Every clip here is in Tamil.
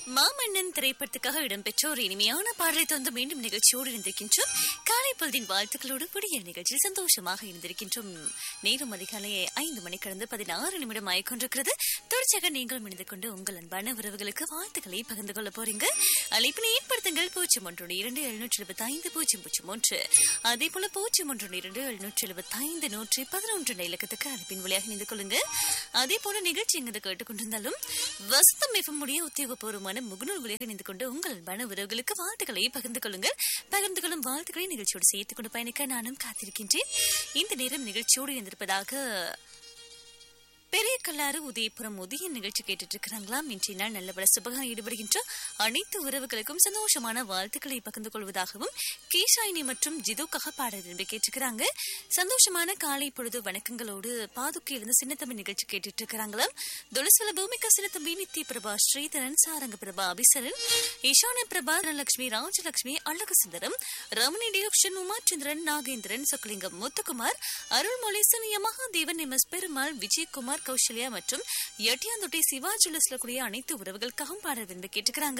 மாமன்னன் திரைப்படத்துக்காக இடம்பெற்ற ஒரு இனிமையான பாடலை தந்து மீண்டும் நிகழ்ச்சியோடு இருந்திருக்கின்றோம் காலை பொழுதின் வாழ்த்துக்களோடு புதிய நிகழ்ச்சியில் சந்தோஷமாக இருந்திருக்கின்றோம் நேரம் அதிகாலை ஐந்து மணி கடந்து பதினாறு நிமிடம் ஆயிக்கொண்டிருக்கிறது தொடர்ச்சியாக நீங்களும் இணைந்து கொண்டு உங்கள் அன்பான உறவுகளுக்கு வாழ்த்துக்களை பகிர்ந்து கொள்ள போறீங்க அழைப்பினை ஏற்படுத்துங்கள் பூஜ்ஜியம் ஒன்று இரண்டு எழுநூற்றி எழுபத்தி ஐந்து பூஜ்ஜியம் பூஜ்ஜியம் ஒன்று அதே போல பூஜ்ஜியம் ஒன்று இரண்டு எழுநூற்றி எழுபத்தி ஐந்து நூற்றி பதினொன்று இலக்கத்துக்கு அழைப்பின் வழியாக இணைந்து கொள்ளுங்க அதே போல நிகழ்ச்சி எங்கு கேட்டுக்கொண்டிருந்தாலும் வசந்தம் எஃப்எம்முடைய உத்தியோகபூர்வமான முகநூல் வழியாக இணைந்து கொண்டு உங்கள் மன உறவுகளுக்கு வாழ்த்துக்களை பகிர்ந்து கொள்ளுங்கள் பகிர்ந்து கொள்ளும் வாழ்த்துக்களை நிகழ்ச்சியோடு சேர்த்துக் கொண்டு பயணிக்க நானும் காத்திருக்கின்றேன் இந்த நேரம் நிகழ்ச்சியோடு இருந்திருப்பதாக பெரிய கல்லாறு உதயபுரம் உதய நிகழ்ச்சி கேட்டுட்டு இருக்கிறாங்களாம் இன்றைய நாள் நல்லபட சுபகம் ஈடுபடுகின்ற அனைத்து உறவுகளுக்கும் சந்தோஷமான வாழ்த்துக்களை பகிர்ந்து கொள்வதாகவும் கேஷாயினி மற்றும் ஜிதுக்காக பாடல் விரும்பி கேட்டுக்கிறாங்க சந்தோஷமான காலை பொழுது வணக்கங்களோடு பாதுக்கையிலிருந்து சின்னத்தம்பி நிகழ்ச்சி கேட்டுட்டு இருக்கிறாங்களாம் துளசுல பூமிகா சின்னத்தம்பி நித்ய பிரபா ஸ்ரீதரன் சாரங்க பிரபா அபிசரன் ஈசான பிரபா தனலட்சுமி ராஜலட்சுமி அழகு சுந்தரம் ரமணி டியோக்ஷன் உமாச்சந்திரன் நாகேந்திரன் சொக்கலிங்கம் முத்துக்குமார் அருள்மொழி சுனிய மகாதேவன் எம் எஸ் பெருமாள் விஜயகுமார் கௌசல்யா மற்றும் எட்டியாந்தொட்டி சிவா ஜுவல்லர்ஸ்ல கூடிய அனைத்து உறவுகளுக்காகவும் பாடல் விரும்பி கேட்டுக்கிறாங்க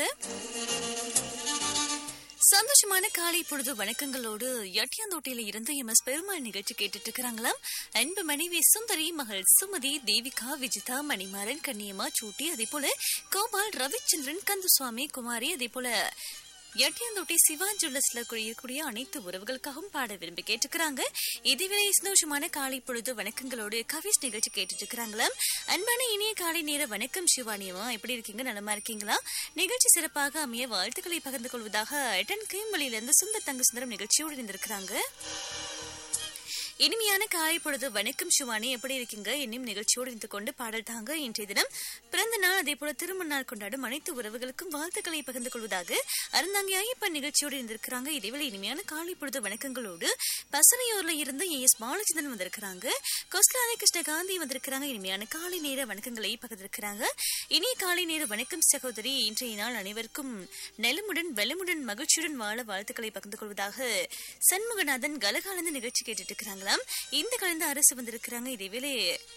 சந்தோஷமான காலை பொழுது வணக்கங்களோடு எட்டியாந்தோட்டையில இருந்து எம் எஸ் பெருமாள் நிகழ்ச்சி கேட்டுட்டு இருக்கிறாங்களாம் அன்பு மனைவி சுந்தரி மகள் சுமதி தேவிகா விஜிதா மணிமாறன் கண்ணியம்மா சூட்டி அதே போல கோபால் ரவிச்சந்திரன் கந்தசுவாமி குமாரி அதே போல எட்டியாந்தோட்டை சிவா ஜுவல்லர்ஸ்ல இருக்கக்கூடிய அனைத்து உறவுகளுக்காகவும் பாட விரும்பி கேட்டுக்கிறாங்க இதுவேளை சந்தோஷமான காலை பொழுது வணக்கங்களோடு கவிஸ் நிகழ்ச்சி கேட்டுட்டு இருக்கிறாங்களாம் அன்பான இனிய காலை நேர வணக்கம் சிவானியமா எப்படி இருக்கீங்க நலமா இருக்கீங்களா நிகழ்ச்சி சிறப்பாக அமைய வாழ்த்துக்களை பகிர்ந்து கொள்வதாக எட்டன் கேம்பளியிலிருந்து சுந்தர் தங்க சுந்தரம் நிகழ்ச்சியோடு இருந்திருக்கிறாங்க இனிமையான காலை பொழுது வணக்கம் சிவானி எப்படி இருக்கீங்க இன்னும் நிகழ்ச்சியோடு இருந்து கொண்டு பாடல் தாங்க இன்றைய தினம் பிறந்த நாள் அதே போல திருமண நாள் கொண்டாடும் அனைத்து உறவுகளுக்கும் வாழ்த்துக்களை பகிர்ந்து கொள்வதாக அருந்தாங்கி ஐயப்பன் நிகழ்ச்சியோடு இருந்திருக்கிறாங்க இதேவேளை இனிமையான காலை பொழுது வணக்கங்களோடு பசனையூர்ல இருந்து ஏ எஸ் பாலச்சந்திரன் வந்திருக்கிறாங்க கொஸ்லாதை கிருஷ்ணகாந்தி வந்திருக்கிறாங்க இனிமையான காலை நேர வணக்கங்களை பகிர்ந்திருக்கிறாங்க இனிய காலை நேர வணக்கம் சகோதரி இன்றைய நாள் அனைவருக்கும் நெலமுடன் வெள்ளமுடன் மகிழ்ச்சியுடன் வாழ வாழ்த்துக்களை பகிர்ந்து கொள்வதாக சண்முகநாதன் கலகாலந்து நிகழ்ச்சி கேட்டுட்டு இருக்கிறாங்க பார்க்கலாம் இந்த கலந்து அரசு வந்திருக்கிறாங்க இதேவேளை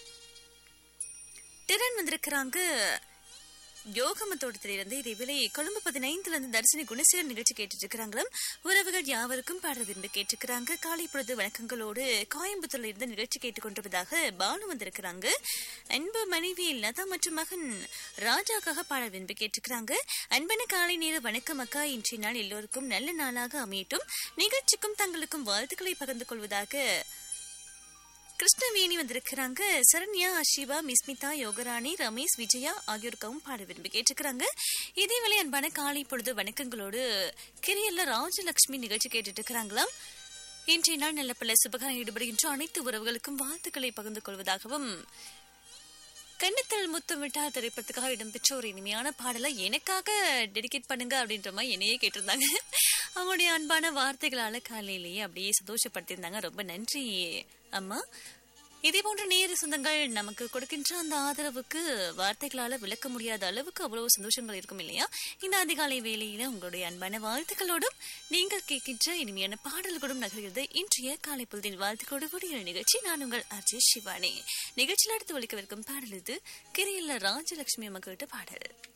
திறன் வந்திருக்கிறாங்க யோகமத்தோட்டத்தில இருந்து இதேவேளை கொழும்பு பதினைந்துல இருந்து தரிசனி குணசீலன் நிகழ்ச்சி கேட்டுட்டு இருக்கிறாங்களும் உறவுகள் யாவருக்கும் பாட விரும்பி கேட்டுக்கிறாங்க காலை பொழுது வணக்கங்களோடு கோயம்புத்தூர்ல இருந்து நிகழ்ச்சி கேட்டுக்கொண்டிருப்பதாக பாலு வந்திருக்கிறாங்க அன்பு மனைவி லதா மற்றும் மகன் ராஜாக்காக பாட விரும்பி கேட்டுக்கிறாங்க அன்பன காலை நேர வணக்கம் அக்கா இன்றைய நாள் எல்லோருக்கும் நல்ல நாளாக அமையட்டும் நிகழ்ச்சிக்கும் தங்களுக்கும் வாழ்த்துக்களை பகிர்ந்து கொள்வதாக கிருஷ்ணவேணி வந்திருக்கிறாங்க சரண்யா அஷிவா மிஸ்மிதா யோகராணி ரமேஷ் விஜயா ஆகியோருக்காகவும் பாட விரும்பி கேட்டுக்கிறாங்க இதேவேளை அன்பான காலை பொழுது வணக்கங்களோடு கிரியல்ல ராஜலட்சுமி நிகழ்ச்சி கேட்டுட்டு இருக்கிறாங்களாம் இன்றைய நாள் நல்ல பல சுபகாரம் ஈடுபடுகின்ற அனைத்து உறவுகளுக்கும் வாழ்த்துக்களை பகிர்ந்து கொள்வதாகவும் கண்ணத்தில் முத்தம் விட்டா திரைப்படத்துக்காக இடம்பெற்ற ஒரு இனிமையான பாடலை எனக்காக டெடிகேட் பண்ணுங்க அப்படின்ற மாதிரி என்னையே கேட்டிருந்தாங்க அவங்களுடைய அன்பான வார்த்தைகளால காலையிலேயே அப்படியே சந்தோஷப்படுத்தியிருந்தாங்க ரொம்ப நன்றி அம்மா இதே போன்ற நேர சொந்தங்கள் நமக்கு கொடுக்கின்ற அந்த ஆதரவுக்கு வார்த்தைகளால விளக்க முடியாத அளவுக்கு அவ்வளவு சந்தோஷங்கள் இருக்கும் இல்லையா இந்த அதிகாலை வேளையில உங்களுடைய அன்பான வாழ்த்துக்களோடும் நீங்கள் கேட்கின்ற இனிமையான பாடல்களும் நகர்கிறது இன்றைய காலை பொழுதின் வாழ்த்துக்களோடு கூடிய நிகழ்ச்சி நான் உங்கள் அஜய் சிவானி நிகழ்ச்சியில் அடுத்து ஒழிக்கவிருக்கும் பாடல் இது கிரியில்ல ராஜலட்சுமி அம்மா கேட்ட பாடல்